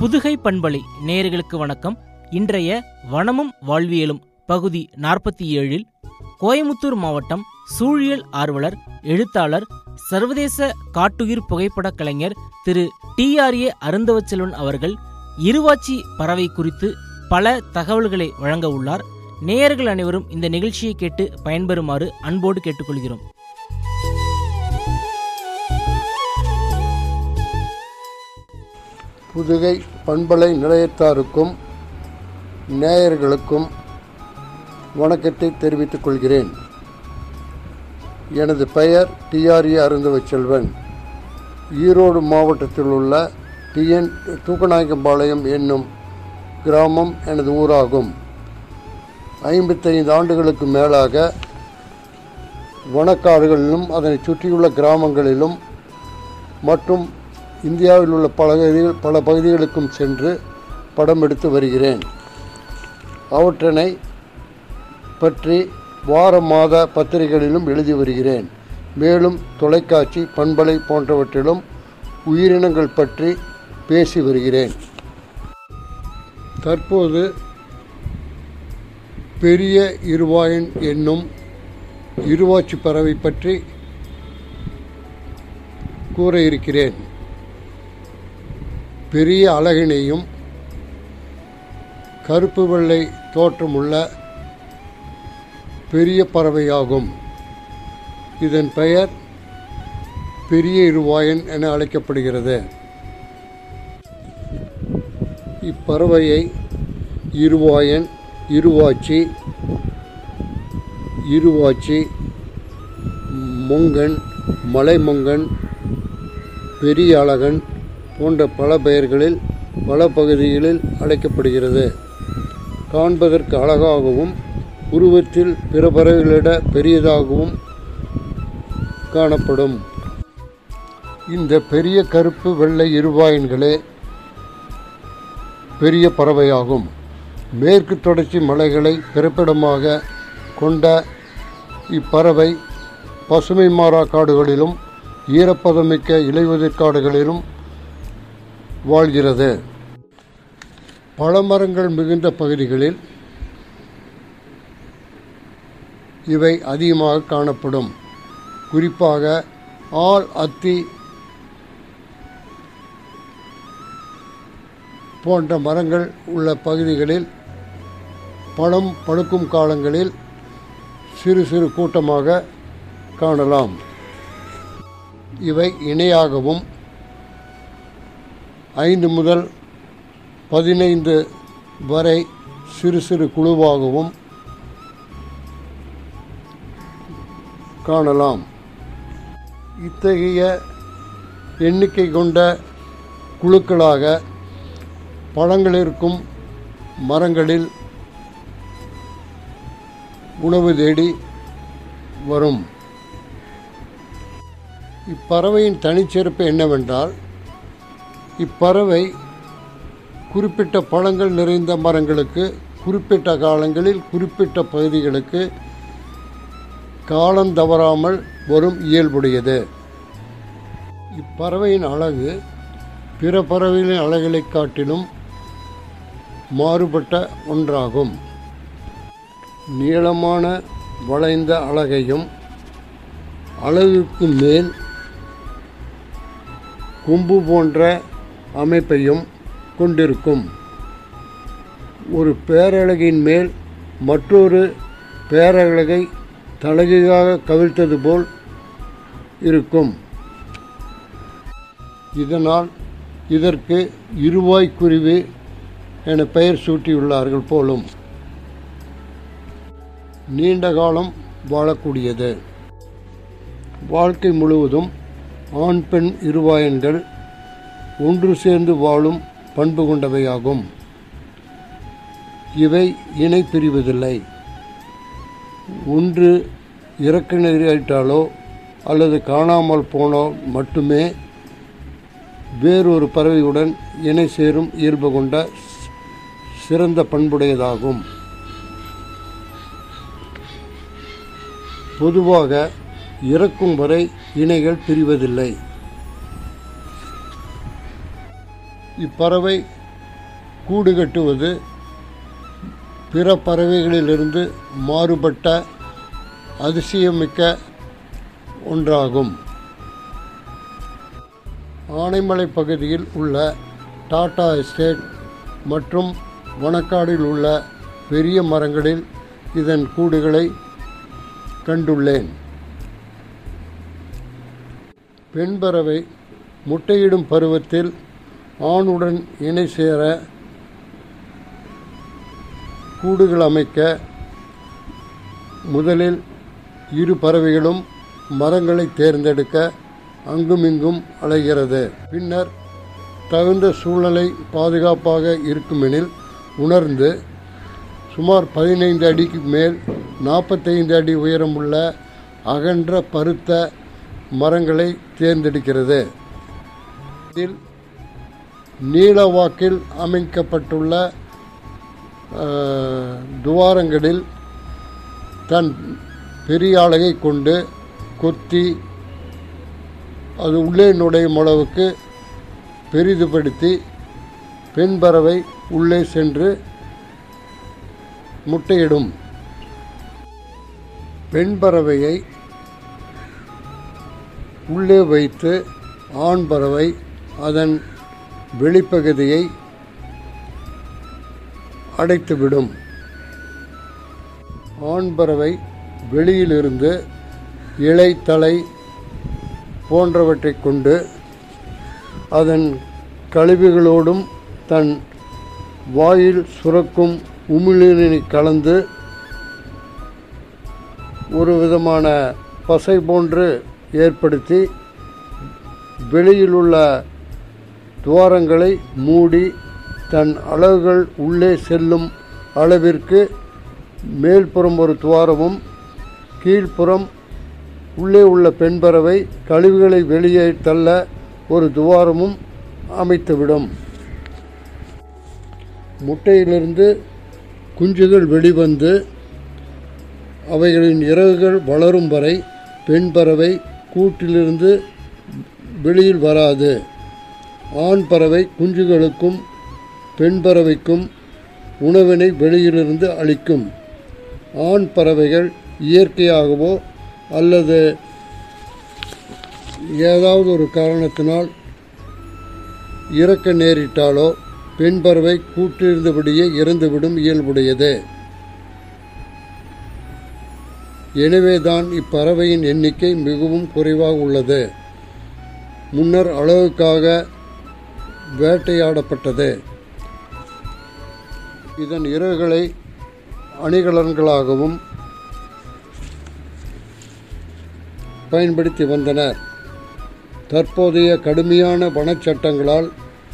புதுகை பண்பலை நேயர்களுக்கு வணக்கம் இன்றைய வனமும் வாழ்வியலும் பகுதி நாற்பத்தி ஏழில் கோயமுத்தூர் மாவட்டம் சூழியல் ஆர்வலர் எழுத்தாளர் சர்வதேச காட்டுயிர் புகைப்படக் கலைஞர் திரு டி ஆர் ஏ அருந்தவச்செல்வன் அவர்கள் இருவாச்சி பறவை குறித்து பல தகவல்களை வழங்க உள்ளார் நேயர்கள் அனைவரும் இந்த நிகழ்ச்சியை கேட்டு பயன்பெறுமாறு அன்போடு கேட்டுக்கொள்கிறோம் புதுகை பண்பலை நிலையத்தாருக்கும் நேயர்களுக்கும் வணக்கத்தை தெரிவித்துக் கொள்கிறேன் எனது பெயர் டிஆர்ஏ அருந்தவச்செல்வன் ஈரோடு மாவட்டத்தில் உள்ள டிஎன் தூக்கநாயக்கம்பாளையம் என்னும் கிராமம் எனது ஊராகும் ஐம்பத்தைந்து ஆண்டுகளுக்கு மேலாக வனக்காடுகளிலும் அதனை சுற்றியுள்ள கிராமங்களிலும் மற்றும் இந்தியாவில் உள்ள பல பகுதிகள் பல பகுதிகளுக்கும் சென்று படம் எடுத்து வருகிறேன் அவற்றினை பற்றி வார மாத பத்திரிகைகளிலும் எழுதி வருகிறேன் மேலும் தொலைக்காட்சி பண்பலை போன்றவற்றிலும் உயிரினங்கள் பற்றி பேசி வருகிறேன் தற்போது பெரிய இருவாயன் என்னும் இருவாச்சி பறவை பற்றி கூற இருக்கிறேன் பெரிய அழகினையும் கருப்பு வெள்ளை தோற்றமுள்ள பெரிய பறவையாகும் இதன் பெயர் பெரிய இருவாயன் என அழைக்கப்படுகிறது இப்பறவையை இருவாயன் இருவாச்சி இருவாச்சி மொங்கன் மலைமொங்கன் பெரிய அழகன் போன்ற பல பெயர்களில் பல பகுதிகளில் அழைக்கப்படுகிறது காண்பதற்கு அழகாகவும் உருவத்தில் பிற பறவைகளிட பெரியதாகவும் காணப்படும் இந்த பெரிய கருப்பு வெள்ளை இருவாயன்களே பெரிய பறவையாகும் மேற்கு தொடர்ச்சி மலைகளை பிறப்பிடமாக கொண்ட இப்பறவை பசுமை மாறா காடுகளிலும் ஈரப்பதமிக்க இலையுதிர் காடுகளிலும் வாழ்கிறது பழமரங்கள் மிகுந்த பகுதிகளில் இவை அதிகமாக காணப்படும் குறிப்பாக ஆள் அத்தி போன்ற மரங்கள் உள்ள பகுதிகளில் பழம் பழுக்கும் காலங்களில் சிறு சிறு கூட்டமாக காணலாம் இவை இணையாகவும் ஐந்து முதல் பதினைந்து வரை சிறு சிறு குழுவாகவும் காணலாம் இத்தகைய எண்ணிக்கை கொண்ட குழுக்களாக பழங்கள் இருக்கும் மரங்களில் உணவு தேடி வரும் இப்பறவையின் தனிச்சிறப்பு என்னவென்றால் இப்பறவை குறிப்பிட்ட பழங்கள் நிறைந்த மரங்களுக்கு குறிப்பிட்ட காலங்களில் குறிப்பிட்ட பகுதிகளுக்கு காலம் தவறாமல் வரும் இயல்புடையது இப்பறவையின் அழகு பிற பறவைகளின் அழகளைக் காட்டிலும் மாறுபட்ட ஒன்றாகும் நீளமான வளைந்த அழகையும் அழகுக்கு மேல் கொம்பு போன்ற அமைப்பையும் கொண்டிருக்கும் ஒரு பேரழகின் மேல் மற்றொரு பேரழகை தலகையாக கவிழ்த்தது போல் இருக்கும் இதனால் இதற்கு இருவாய்க்குருவி என பெயர் சூட்டியுள்ளார்கள் போலும் நீண்ட காலம் வாழக்கூடியது வாழ்க்கை முழுவதும் ஆண் பெண் இருவாயன்கள் ஒன்று சேர்ந்து வாழும் பண்பு கொண்டவையாகும் இவை இணை பிரிவதில்லை ஒன்று இறக்க நேரிட்டாலோ அல்லது காணாமல் போனோ மட்டுமே வேறொரு பறவையுடன் இணை சேரும் இயல்பு கொண்ட சிறந்த பண்புடையதாகும் பொதுவாக இறக்கும் வரை இணைகள் பிரிவதில்லை இப்பறவை கூடு கட்டுவது பிற பறவைகளிலிருந்து மாறுபட்ட அதிசயமிக்க ஒன்றாகும் ஆனைமலை பகுதியில் உள்ள டாடா எஸ்டேட் மற்றும் வனக்காடில் உள்ள பெரிய மரங்களில் இதன் கூடுகளை கண்டுள்ளேன் பெண் பறவை முட்டையிடும் பருவத்தில் ஆணுடன் இணை சேர கூடுகள் அமைக்க முதலில் இரு பறவைகளும் மரங்களை தேர்ந்தெடுக்க அங்குமிங்கும் அலைகிறது பின்னர் தகுந்த சூழ்நிலை பாதுகாப்பாக இருக்குமெனில் உணர்ந்து சுமார் பதினைந்து அடிக்கு மேல் நாற்பத்தைந்து அடி உயரமுள்ள அகன்ற பருத்த மரங்களை தேர்ந்தெடுக்கிறது இதில் நீளவாக்கில் அமைக்கப்பட்டுள்ள அஹ், துவாரங்களில் தன் பெரிய அலகை கொண்டு கொத்தி அது உள்ளே நுழையும் அளவுக்கு பெரிதுபடுத்தி பெண் பறவை உள்ளே சென்று முட்டையிடும் பெண் பறவையை உள்ளே வைத்து ஆண் பறவை அதன் வெளிப்பகுதியை அடைத்துவிடும் ஆண் பறவை வெளியிலிருந்து இலை தலை போன்றவற்றை கொண்டு அதன் கழிவுகளோடும் தன் வாயில் சுரக்கும் உமிழ்நீரை கலந்து ஒரு விதமான பசை போன்று ஏற்படுத்தி வெளியில் உள்ள துவாரங்களை மூடி தன் அலகுகள் உள்ளே செல்லும் அளவிற்கு மேல்புறம் ஒரு துவாரமும் கீழ்ப்புறம் உள்ளே உள்ள பெண் பறவை கழிவுகளை வெளியே தள்ள ஒரு துவாரமும் அமைத்துவிடும் முட்டையிலிருந்து குஞ்சுகள் வெளிவந்து அவைகளின் இறகுகள் வளரும் வரை பெண் பறவை கூட்டிலிருந்து வெளியில் வராது ஆண் பறவை குஞ்சுகளுக்கும் பெண் பறவைக்கும் உணவினை வெளியிலிருந்து அளிக்கும் ஆண் பறவைகள் இயற்கையாகவோ அல்லது ஏதாவது ஒரு காரணத்தினால் இறக்க நேரிட்டாலோ பெண் பறவை கூட்டிருந்தபடியே இறந்துவிடும் இயல்புடையது எனவேதான் இப்பறவையின் எண்ணிக்கை மிகவும் குறைவாக உள்ளது முன்னர் அழகுக்காக வேட்டையாடப்பட்டது இதன் இறகுகளை அணிகலன்களாகவும் பயன்படுத்தி வந்தனர் தற்போதைய கடுமையான வனச்சட்டங்களால்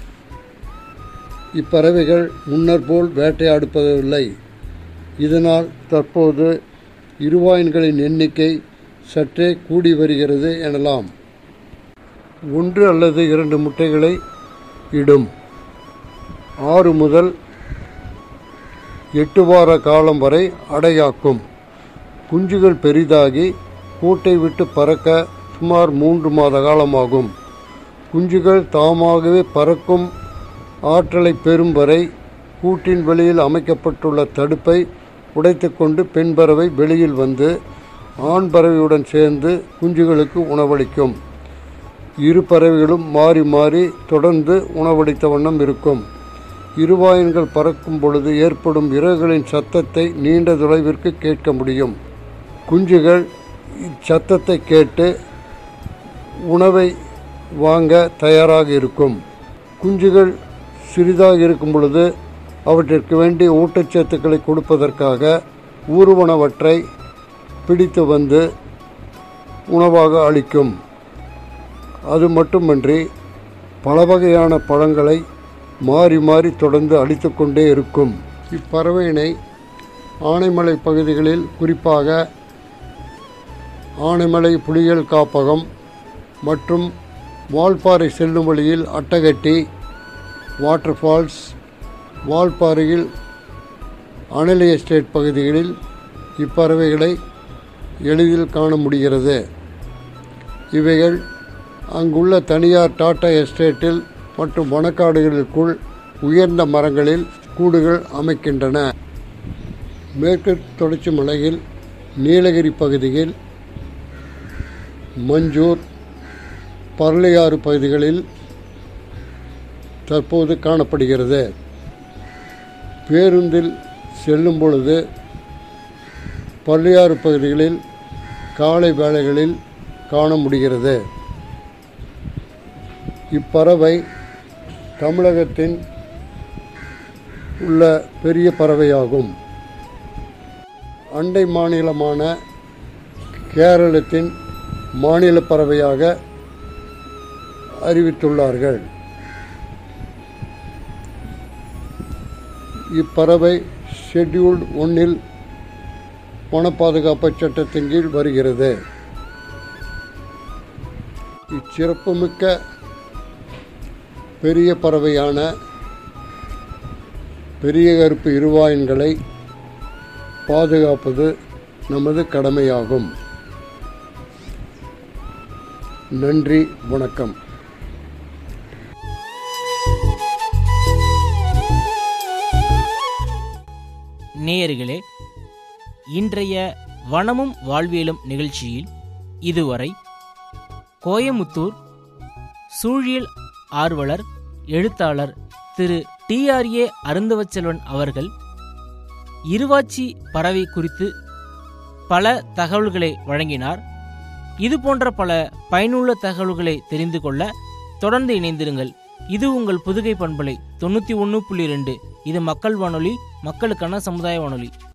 இப்பறவைகள் முன்னர் போல் வேட்டையாடுப்பதில்லை இதனால் தற்போது இருவாயின்களின் எண்ணிக்கை சற்றே கூடி வருகிறது எனலாம் ஒன்று அல்லது இரண்டு முட்டைகளை இடும் ஆறு முதல் எட்டு வார காலம் வரை அடையாக்கும் குஞ்சுகள் பெரிதாகி கூட்டை விட்டு பறக்க சுமார் மூன்று மாத காலமாகும் குஞ்சுகள் தாமாகவே பறக்கும் ஆற்றலை பெறும் வரை கூட்டின் வெளியில் அமைக்கப்பட்டுள்ள தடுப்பை உடைத்துக்கொண்டு பெண் பறவை வெளியில் வந்து ஆண் பறவையுடன் சேர்ந்து குஞ்சுகளுக்கு உணவளிக்கும் இரு பறவைகளும் மாறி மாறி தொடர்ந்து உணவளித்த வண்ணம் இருக்கும் இருவாயன்கள் பறக்கும் பொழுது ஏற்படும் இறகுகளின் சத்தத்தை நீண்ட தொலைவிற்கு கேட்க முடியும் குஞ்சுகள் இச்சத்தத்தை கேட்டு உணவை வாங்க தயாராக இருக்கும் குஞ்சுகள் சிறிதாக இருக்கும் பொழுது அவற்றிற்கு வேண்டிய ஊட்டச்சத்துக்களை கொடுப்பதற்காக ஊர்வனவற்றை பிடித்து வந்து உணவாக அளிக்கும் அது மட்டுமன்றி பல வகையான பழங்களை மாறி மாறி தொடர்ந்து அளித்து கொண்டே இருக்கும் இப்பறவையினை ஆனைமலை பகுதிகளில் குறிப்பாக ஆனைமலை புலிகள் காப்பகம் மற்றும் வால்பாறை செல்லும் வழியில் அட்டகட்டி வாட்டர் ஃபால்ஸ் வால்பாறையில் அனலி எஸ்டேட் பகுதிகளில் இப்பறவைகளை எளிதில் காண முடிகிறது இவைகள் அங்குள்ள தனியார் டாடா எஸ்டேட்டில் மற்றும் வனக்காடுகளுக்குள் உயர்ந்த மரங்களில் கூடுகள் அமைக்கின்றன மேற்கு தொடர்ச்சி மலையில் நீலகிரி பகுதியில் மஞ்சூர் பரளையாறு பகுதிகளில் தற்போது காணப்படுகிறது பேருந்தில் செல்லும் பொழுது பள்ளியாறு பகுதிகளில் காலை வேளைகளில் காண முடிகிறது இப்பறவை தமிழகத்தின் உள்ள பெரிய பறவையாகும் அண்டை மாநிலமான கேரளத்தின் மாநில பறவையாக அறிவித்துள்ளார்கள் இப்பறவை ஷெட்யூல்டு ஒன்றில் வன பாதுகாப்பு சட்டத்தின் கீழ் வருகிறது இச்சிறப்புமிக்க பெரிய பறவையான பெரிய கருப்பு இருவாயன்களை பாதுகாப்பது நமது கடமையாகும் நன்றி வணக்கம் நேயர்களே இன்றைய வனமும் வாழ்வியலும் நிகழ்ச்சியில் இதுவரை கோயமுத்தூர் சூழியல் ஆர்வலர் எழுத்தாளர் திரு டிஆர்ஏ அருந்தவச்செல்வன் அவர்கள் இருவாச்சி பறவை குறித்து பல தகவல்களை வழங்கினார் இது போன்ற பல பயனுள்ள தகவல்களை தெரிந்து கொள்ள தொடர்ந்து இணைந்திருங்கள் இது உங்கள் புதுகை பண்பலை தொண்ணூற்றி ஒன்று புள்ளி ரெண்டு இது மக்கள் வானொலி மக்களுக்கான சமுதாய வானொலி